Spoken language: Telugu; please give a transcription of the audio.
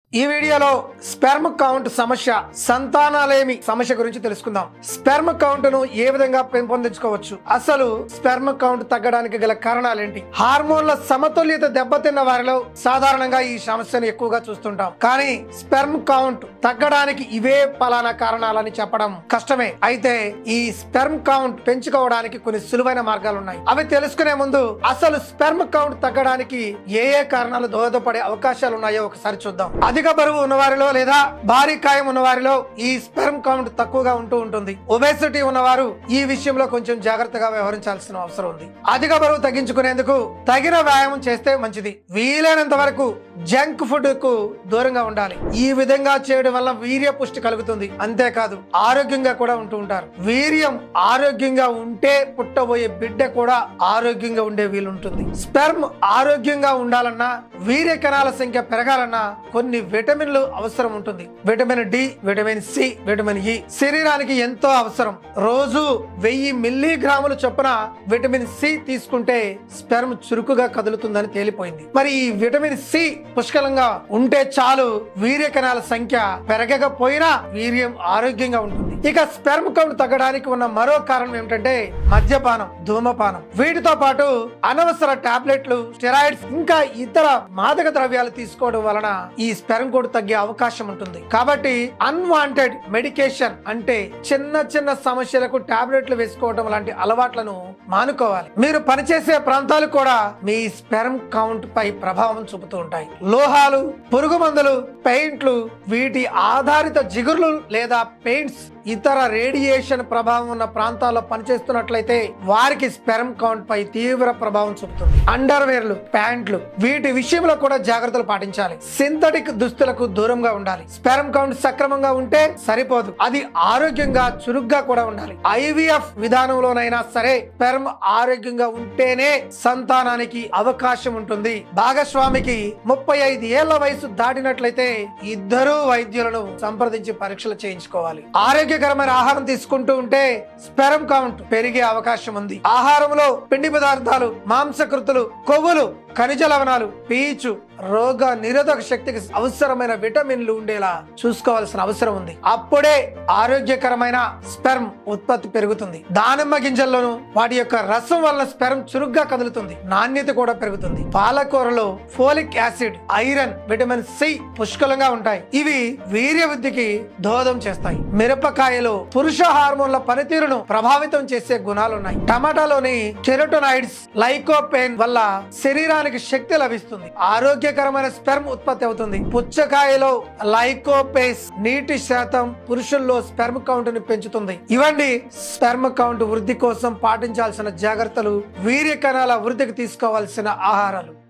ఈ వీడియోలో స్పెర్మ్ కౌంట్ సమస్య సంతానాలేమి సమస్య గురించి తెలుసుకుందాం స్పెర్మ్ కౌంట్ ను ఏ విధంగా పెంపొందించుకోవచ్చు అసలు స్పెర్మ్ కౌంట్ తగ్గడానికి గల కారణాలేంటి హార్మోన్ల సమతుల్యత దెబ్బతిన్న వారిలో సాధారణంగా ఈ సమస్యను ఎక్కువగా చూస్తుంటాం కానీ స్పెర్మ్ కౌంట్ తగ్గడానికి ఇవే పలానా కారణాలని చెప్పడం కష్టమే అయితే ఈ స్పెర్మ్ కౌంట్ పెంచుకోవడానికి కొన్ని సులువైన మార్గాలు ఉన్నాయి అవి తెలుసుకునే ముందు అసలు స్పెర్మ్ కౌంట్ తగ్గడానికి ఏ ఏ కారణాలు దోహదపడే అవకాశాలు ఉన్నాయో ఒకసారి చూద్దాం అధిక బరువు ఉన్న వారిలో లేదా భారీ కాయం ఉన్న వారిలో ఈ స్పెర్మ్ కౌంట్ తక్కువగా ఉంటూ ఉంటుంది ఒబేసిటీ ఉన్నవారు ఈ విషయంలో కొంచెం జాగ్రత్తగా వ్యవహరించాల్సిన అవసరం ఉంది అధిక బరువు తగ్గించుకునేందుకు తగిన వ్యాయామం చేస్తే మంచిది వీలైనంత వరకు జంక్ ఫుడ్ కు దూరంగా ఉండాలి ఈ విధంగా చేయడం వల్ల వీర్య పుష్టి కలుగుతుంది అంతేకాదు ఆరోగ్యంగా కూడా ఉంటూ ఉంటారు వీర్యం ఆరోగ్యంగా ఉంటే పుట్టబోయే బిడ్డ కూడా ఆరోగ్యంగా ఉండే వీలుంటుంది స్పెర్మ్ ఆరోగ్యంగా ఉండాలన్నా వీర్య కణాల సంఖ్య పెరగాలన్నా కొన్ని విటమిన్లు అవసరం ఉంటుంది vitamin D vitamin C vitamin E శరీరానికి ఎంతో అవసరం రోజు వెయ్యి మిల్లీ గ్రాముల చొప్పున విటమిన్ సి తీసుకుంటే స్పెర్మ్ చురుకుగా కదులుతుందని తేలిపోయింది మరి ఈ విటమిన్ సి పుష్కలంగా ఉంటే చాలు వీర్య కణాల సంఖ్య పెరగకపోయినా వీర్యం ఆరోగ్యంగా ఉంటుంది ఇక స్పెర్మ్ కౌంట్ తగ్గడానికి ఉన్న మరో కారణం ఏమిటంటే మద్యపానం ధూమపానం వీటితో పాటు అనవసర టాబ్లెట్లు స్టెరాయిడ్స్ ఇంకా ఇతర మాదక ద్రవ్యాలు తీసుకోవడం వలన ఈ స్పెర్మ్ కౌంట్ తగ్గే అవకాశం ఉంటుంది కాబట్టి అన్వాంటెడ్ మెడికేషన్ అంటే చిన్న చిన్న సమస్యలకు టాబ్లెట్లు వేసుకోవడం లాంటి అలవాట్లను మానుకోవాలి మీరు పనిచేసే ప్రాంతాలు కూడా మీ స్పెర్మ్ కౌంట్ పై ప్రభావం చూపుతూ ఉంటాయి లోహాలు పురుగు మందులు పెయింట్లు వీటి ఆధారిత జిగుర్లు లేదా పెయింట్స్ ఇతర రేడియేషన్ ప్రభావం ఉన్న ప్రాంతాల్లో పనిచేస్తున్నట్లయితే వారికి స్పెర్మ్ కౌంట్ పై తీవ్ర ప్రభావం చూపుతుంది అండర్వేర్లు ప్యాంట్లు వీటి విషయంలో కూడా జాగ్రత్తలు పాటించాలి సింథటిక్ దుస్తులకు దూరంగా ఉండాలి స్పెర్మ్ కౌంట్ సక్రమంగా ఉంటే సరిపోదు అది ఆరోగ్యంగా చురుగ్గా కూడా ఉండాలి ఐవీఎఫ్ విధానంలోనైనా సరే స్పెర్మ్ ఆరోగ్యంగా ఉంటేనే సంతానానికి అవకాశం ఉంటుంది భాగస్వామికి ముప్పై ఐదు ఏళ్ల వయసు దాటినట్లయితే ఇద్దరు వైద్యులను సంప్రదించి పరీక్షలు చేయించుకోవాలి ఆరోగ్యకరమైన ఆహారం తీసుకుంటూ ఉంటే స్పెరమ్ కౌంట్ పెరిగే అవకాశం ఉంది ఆహారంలో పిండి పదార్థాలు మాంసకృతులు కొవ్వులు ఖనిజ లవణాలు పీచు రోగ నిరోధక శక్తికి అవసరమైన విటమిన్లు ఉండేలా చూసుకోవాల్సిన అవసరం ఉంది అప్పుడే ఆరోగ్యకరమైన స్పెర్మ్ ఉత్పత్తి పెరుగుతుంది దానిమ్మ గింజల్లోనూ వాటి యొక్క రసం వలన స్పెర్మ్ చురుగ్గా కదులుతుంది నాణ్యత కూడా పెరుగుతుంది పాలకూరలో folic acid iron vitamin C పుష్కలంగా ఉంటాయి ఇవి వీర్య వృద్ధికి దోహదం చేస్తాయి మిరపకాయలో పురుష హార్మోన్ల పనితీరును ప్రభావితం చేసే గుణాలున్నాయి టమాటాలోని కెరోటోనైడ్స్ లైకోపెయిన్ వల్ల శరీరానికి శక్తి లభిస్తుంది ఆరోగ్యకరమైన స్పెర్మ్ ఉత్పత్తి అవుతుంది పుచ్చకాయలో లైకోపేస్ నీటి శాతం పురుషుల్లో స్పెర్మ్ కౌంట్ ని పెంచుతుంది ఇవండి స్పెర్మ్ కౌంట్ వృద్ధి కోసం పాటించాల్సిన జాగ్రత్తలు వీర్య కణాల వృద్ధికి తీసుకోవాల్సిన ఆహారాలు